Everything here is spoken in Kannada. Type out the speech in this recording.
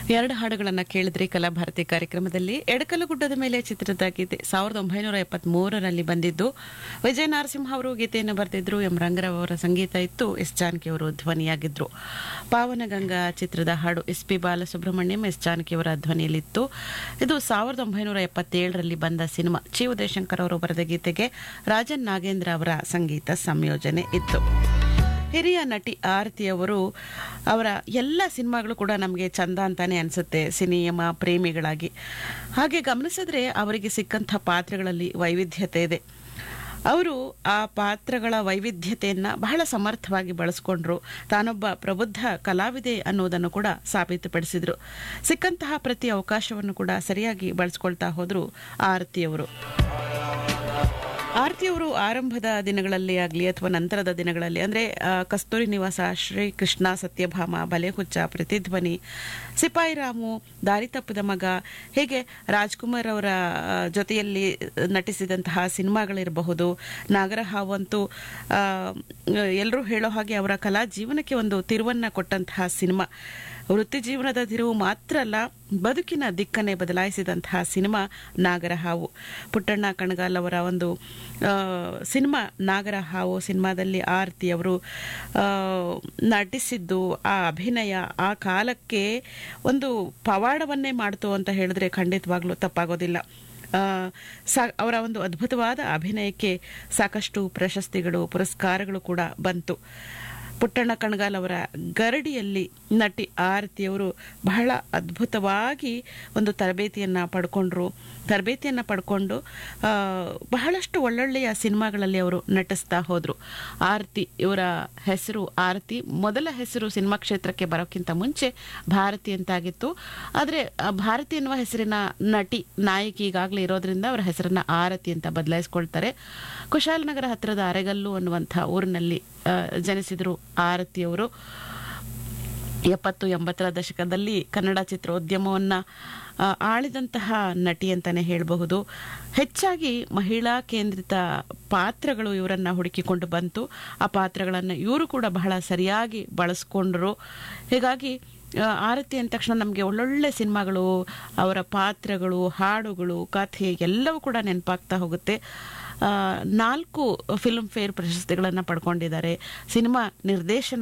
ಎರಡು ಹಾಡುಗಳನ್ನು ಕೇಳಿದ್ರಿ ಕಲಾಭಾರತಿ ಕಾರ್ಯಕ್ರಮದಲ್ಲಿ ಎಡಕಲುಗುಡ್ಡದ ಮೇಲೆ ಚಿತ್ರದ ಗೀತೆ ಸಾವಿರದ ಒಂಬೈನೂರ ಎಪ್ಪತ್ಮೂರರಲ್ಲಿ ಬಂದಿದ್ದು ವಿಜಯ ನರಸಿಂಹ ಅವರು ಗೀತೆಯನ್ನು ಬರೆದಿದ್ರು ಎಂ ರಂಗರಾವ್ ಅವರ ಸಂಗೀತ ಇತ್ತು ಎಸ್ ಜಾನಕಿ ಅವರು ಧ್ವನಿಯಾಗಿದ್ರು ಪಾವನಗಂಗಾ ಚಿತ್ರದ ಹಾಡು S P Balasubrahmanyam S Janaki ಅವರ ಧ್ವನಿಯಲ್ಲಿತ್ತು ಇದು ಸಾವಿರದ ಒಂಬೈನೂರ ಎಪ್ಪತ್ತೇಳರಲ್ಲಿ ಬಂದ ಸಿನಿಮಾ ಚಿ ಉದಯಶಂಕರ್ ಅವರು ಬರೆದ ಗೀತೆಗೆ ರಾಜನ್ ನಾಗೇಂದ್ರ ಅವರ ಸಂಗೀತ ಸಂಯೋಜನೆ ಇತ್ತು ಹಿರಿಯ ನಟಿ ಆರತಿ ಅವರು ಅವರ ಎಲ್ಲ ಸಿನಿಮಾಗಳು ಕೂಡ ನಮಗೆ ಚಂದ ಅಂತಾನೆ ಅನಿಸುತ್ತೆ ಸಿನಿಮಾ ಪ್ರೇಮಿಗಳಾಗಿ ಹಾಗೆ ಗಮನಿಸಿದ್ರೆ ಅವರಿಗೆ ಸಿಕ್ಕಂಥ ಪಾತ್ರಗಳಲ್ಲಿ ವೈವಿಧ್ಯತೆ ಇದೆ ಅವರು ಆ ಪಾತ್ರಗಳ ವೈವಿಧ್ಯತೆಯನ್ನು ಬಹಳ ಸಮರ್ಥವಾಗಿ ಬಳಸ್ಕೊಂಡ್ರು ತಾನೊಬ್ಬ ಪ್ರಬುದ್ಧ ಕಲಾವಿದೆ ಅನ್ನೋದನ್ನು ಕೂಡ ಸಾಬೀತುಪಡಿಸಿದ್ರು ಸಿಕ್ಕಂತಹ ಪ್ರತಿ ಅವಕಾಶವನ್ನು ಕೂಡ ಸರಿಯಾಗಿ ಬಳಸ್ಕೊಳ್ತಾ ಹೋದ್ರು ಆರತಿಯವರು ಆರತಿಯವರು ಆರಂಭದ ದಿನಗಳಲ್ಲಿ ಆಗಲಿ ಅಥವಾ ನಂತರದ ದಿನಗಳಲ್ಲಿ ಅಂದರೆ ಕಸ್ತೂರಿ ನಿವಾಸ ಶ್ರೀ ಕೃಷ್ಣ ಸತ್ಯಭಾಮ ಬಲೆಹುಚ್ಚ ಪ್ರತಿಧ್ವನಿ ಸಿಪಾಯಿ ರಾಮು ದಾರಿ ತಪ್ಪಿದ ಮಗ ಹೀಗೆ ರಾಜ್ಕುಮಾರ್ ಅವರ ಆ, ಜೊತೆಯಲ್ಲಿ ನಟಿಸಿದಂತಹ ಸಿನಿಮಾಗಳಿರಬಹುದು ನಾಗರಹಾವು ಅಂತೂ ಎಲ್ಲರೂ ಹೇಳೋ ಹಾಗೆ ಅವರ ಕಲಾ ಜೀವನಕ್ಕೆ ಒಂದು ತಿರುವನ್ನ ಕೊಟ್ಟಂತಹ ಸಿನಿಮಾ ವೃತ್ತಿ ಜೀವನದ ತಿರುವು ಮಾತ್ರ ಅಲ್ಲ ಬದುಕಿನ ದಿಕ್ಕನ್ನೇ ಬದಲಾಯಿಸಿದಂತಹ ಸಿನಿಮಾ ನಾಗರಹಾವು ಪುಟ್ಟಣ್ಣ ಕಣಗಾಲ್ ಅವರ ಒಂದು ಆ, ಸಿನಿಮಾ ನಾಗರಹಾವು ಸಿನಿಮಾದಲ್ಲಿ ಆರತಿ ಅವರು ಆ, ನಟಿಸಿದ್ದು ಆ ಅಭಿನಯ ಆ ಕಾಲಕ್ಕೆ ಒಂದು ಪವಾಡವನ್ನೇ ಮಾಡ್ತು ಅಂತ ಹೇಳಿದ್ರೆ ಖಂಡಿತವಾಗ್ಲೂ ತಪ್ಪಾಗೋದಿಲ್ಲ ಆ, ಸಾ ಅವರ ಒಂದು ಅದ್ಭುತವಾದ ಅಭಿನಯಕ್ಕೆ ಸಾಕಷ್ಟು ಪ್ರಶಸ್ತಿಗಳು ಪುರಸ್ಕಾರಗಳು ಕೂಡ ಬಂತು ಪುಟ್ಟಣ್ಣ ಕಣಗಾಲ್ ಅವರ ಗರಡಿಯಲ್ಲಿ ನಟಿ ಆರತಿಯವರು ಬಹಳ ಅದ್ಭುತವಾಗಿ ಒಂದು ತರಬೇತಿಯನ್ನು ಪಡ್ಕೊಂಡ್ರು ತರಬೇತಿಯನ್ನು ಪಡ್ಕೊಂಡು ಆ, ಬಹಳಷ್ಟು ಒಳ್ಳೊಳ್ಳೆಯ ಸಿನಿಮಾಗಳಲ್ಲಿ ಅವರು ನಟಿಸ್ತಾ ಹೋದರು ಆರತಿ ಇವರ ಹೆಸರು ಆರತಿ ಮೊದಲ ಹೆಸರು ಸಿನಿಮಾ ಕ್ಷೇತ್ರಕ್ಕೆ ಬರೋಕ್ಕಿಂತ ಮುಂಚೆ ಭಾರತಿ ಅಂತಾಗಿತ್ತು ಆದರೆ ಆ ಭಾರತಿ ಎನ್ನುವ ಹೆಸರಿನ ನಟಿ ನಾಯಕಿ ಈಗಾಗಲೇ ಇರೋದ್ರಿಂದ ಅವರ ಹೆಸರನ್ನ ಆರತಿ ಅಂತ ಬದಲಾಯಿಸ್ಕೊಳ್ತಾರೆ ಕುಶಾಲನಗರ ಹತ್ತಿರದ ಅರೆಗಲ್ಲು ಅನ್ನುವಂಥ ಊರಿನಲ್ಲಿ ಆ, ಜನಿಸಿದರು ಆರತಿಯವರು ಎಪ್ಪತ್ತು ಎಂಬತ್ತರ ದಶಕದಲ್ಲಿ ಕನ್ನಡ ಚಿತ್ರೋದ್ಯಮವನ್ನು ಆ, ಆಳಿದಂತಹ ನಟಿ ಅಂತಲೇ ಹೇಳಬಹುದು ಹೆಚ್ಚಾಗಿ ಮಹಿಳಾ ಕೇಂದ್ರಿತ ಪಾತ್ರಗಳು ಇವರನ್ನು ಹುಡುಕಿಕೊಂಡು ಬಂತು ಆ ಪಾತ್ರಗಳನ್ನು ಇವರು ಕೂಡ ಬಹಳ ಸರಿಯಾಗಿ ಬಳಸ್ಕೊಂಡ್ರು ಹೀಗಾಗಿ ಆ, ಆರತಿ ಅಂದ ತಕ್ಷಣ ನಮಗೆ ಒಳ್ಳೊಳ್ಳೆ ಸಿನಿಮಾಗಳು ಅವರ ಪಾತ್ರಗಳು ಹಾಡುಗಳು ಕಥೆ ಎಲ್ಲವೂ ಕೂಡ ನೆನಪಾಗ್ತಾ ಹೋಗುತ್ತೆ ಆ, ನಾಲ್ಕು ಫಿಲ್ಮ್ ಫೇರ್ ಪ್ರಶಸ್ತಿಗಳನ್ನು ಪಡ್ಕೊಂಡಿದ್ದಾರೆ ಸಿನಿಮಾ ನಿರ್ದೇಶನ